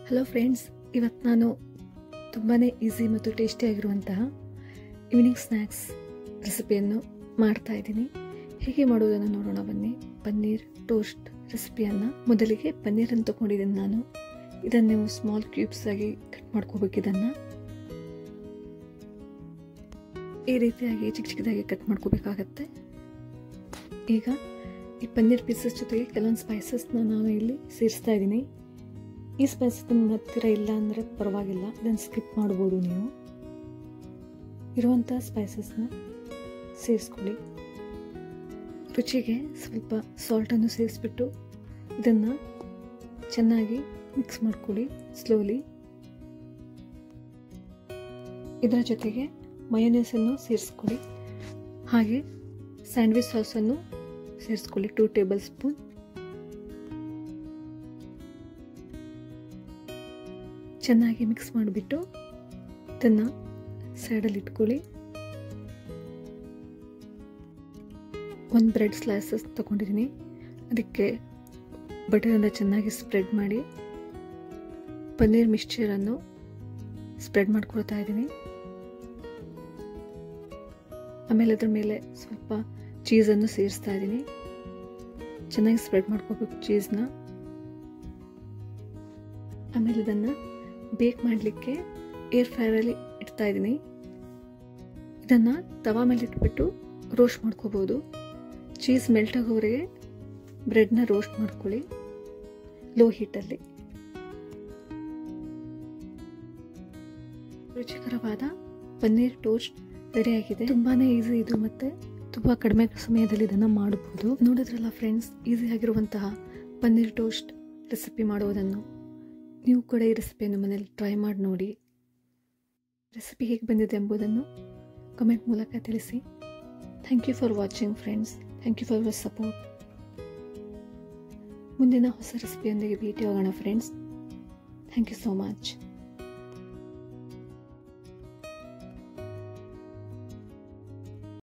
hello friends ಇವತ್ತು ನಾನು ತುಂಬಾ ಈಸಿ ಮತ್ತು ಟೇಸ್ಟಿಯಾಗಿರುವಂತಹ ಈವ್ನಿಂಗ್ ಸ್ನ್ಯಾಕ್ಸ್ ರೆಸಿಪಿಯನ್ನು ಮಾಡ್ತಾ ಇದ್ದೀನಿ ಹೇಗೆ ಮಾಡೋದನ್ನು ನೋಡೋಣ ಬನ್ನಿ ಪನ್ನೀರ್ ಟೋಸ್ಟ್ ರೆಸಿಪಿಯನ್ನು ಮೊದಲಿಗೆ ಪನ್ನೀರನ್ನು ತೊಗೊಂಡಿದ್ದೀನಿ ನಾನು ಇದನ್ನು ನೀವು ಸ್ಮಾಲ್ ಕ್ಯೂಬ್ಸ್ ಆಗಿ ಕಟ್ ಮಾಡ್ಕೋಬೇಕು ಇದನ್ನು ಈ ರೀತಿಯಾಗಿ ಚಿಕ್ಕ ಚಿಕ್ಕದಾಗಿ ಕಟ್ ಮಾಡ್ಕೋಬೇಕಾಗತ್ತೆ ಈಗ ಈ ಪನ್ನೀರ್ ಪೀಸಸ್ ಜೊತೆಗೆ ಕೆಲವೊಂದು ಸ್ಪೈಸಸ್ನ ನಾನು ಇಲ್ಲಿ ಸೇರಿಸ್ತಾ ಇದ್ದೀನಿ ಈ ಸ್ಪೈಸಸ್ ನಿಮ್ಮ ಹತ್ತಿರ ಇಲ್ಲ ಅಂದರೆ ಪರವಾಗಿಲ್ಲ ಇದನ್ನು ಸ್ಕಿಪ್ ಮಾಡ್ಬೋದು ನೀವು ಇರುವಂಥ ಸ್ಪೈಸಸ್ನ ಸೇರಿಸ್ಕೊಳ್ಳಿ ರುಚಿಗೆ ಸ್ವಲ್ಪ ಸಾಲ್ಟನ್ನು ಸೇರಿಸ್ಬಿಟ್ಟು ಇದನ್ನು ಚೆನ್ನಾಗಿ ಮಿಕ್ಸ್ ಮಾಡ್ಕೊಳ್ಳಿ ಸ್ಲೋಲಿ ಇದರ ಜೊತೆಗೆ ಮಯೋನೀಸನ್ನು ಸೇರಿಸ್ಕೊಳ್ಳಿ ಹಾಗೆ ಸ್ಯಾಂಡ್ವಿಚ್ ಸಾಸನ್ನು ಸೇರಿಸ್ಕೊಳ್ಳಿ ಟೂ ಟೇಬಲ್ ಸ್ಪೂನ್ ಚೆನ್ನಾಗಿ ಮಿಕ್ಸ್ ಮಾಡಿಬಿಟ್ಟು ಇದನ್ನು ಸೈಡಲ್ಲಿ ಇಟ್ಕೊಳ್ಳಿ ಒಂದು ಬ್ರೆಡ್ ಸ್ಲೈಸಸ್ ತೊಗೊಂಡಿದ್ದೀನಿ ಅದಕ್ಕೆ ಬಟರಿಂದ ಚೆನ್ನಾಗಿ ಸ್ಪ್ರೆಡ್ ಮಾಡಿ ಪನ್ನೀರ್ ಮಿಕ್ಸ್ಚರನ್ನು ಸ್ಪ್ರೆಡ್ ಮಾಡ್ಕೊಳ್ತಾ ಇದ್ದೀನಿ ಆಮೇಲೆ ಅದ್ರ ಮೇಲೆ ಸ್ವಲ್ಪ ಚೀಸನ್ನು ಸೇರಿಸ್ತಾ ಇದ್ದೀನಿ ಚೆನ್ನಾಗಿ ಸ್ಪ್ರೆಡ್ ಮಾಡ್ಕೋಬೇಕು ಚೀಸ್ನ ಆಮೇಲೆ ಇದನ್ನು ಬೇಕ್ ಮಾಡಲಿಕ್ಕೆ ಏರ್ ಫ್ರೈರಲ್ಲಿ ಇಡ್ತಾ ಇದ್ದೀನಿ ಇದನ್ನು ತವಾ ಮೇಲೆ ಇಟ್ಬಿಟ್ಟು ರೋಸ್ಟ್ ಮಾಡ್ಕೋಬೋದು ಚೀಸ್ ಮೆಲ್ಟ್ ಆಗೋವರೆಗೆ ಬ್ರೆಡ್ನ ರೋಸ್ಟ್ ಮಾಡ್ಕೊಳ್ಳಿ ಲೋ ಹೀಟಲ್ಲಿ ರುಚಿಕರವಾದ ಪನ್ನೀರ್ ಟೋಸ್ಟ್ ರೆಡಿಯಾಗಿದೆ ತುಂಬಾ ಈಸಿ ಇದು ಮತ್ತು ತುಂಬ ಕಡಿಮೆ ಸಮಯದಲ್ಲಿ ಇದನ್ನು ಮಾಡಬಹುದು ನೋಡಿದ್ರಲ್ಲ ಫ್ರೆಂಡ್ಸ್ ಈಸಿ ಆಗಿರುವಂತಹ ಪನ್ನೀರ್ ಟೋಸ್ಟ್ ರೆಸಿಪಿ ಮಾಡುವುದನ್ನು ನೀವು ಕೂಡ ಈ ರೆಸಿಪಿಯನ್ನು ಮನೇಲಿ ಟ್ರೈ ಮಾಡಿ ನೋಡಿ ರೆಸಿಪಿ ಹೇಗೆ ಬಂದಿದೆ ಎಂಬುದನ್ನು ಕಮೆಂಟ್ ಮೂಲಕ ತಿಳಿಸಿ thank you for watching friends thank you for your support ಮುಂದಿನ ಹೊಸ ರೆಸಿಪಿಯೊಂದಿಗೆ ಭೇಟಿ ಹೋಗೋಣ friends thank you so much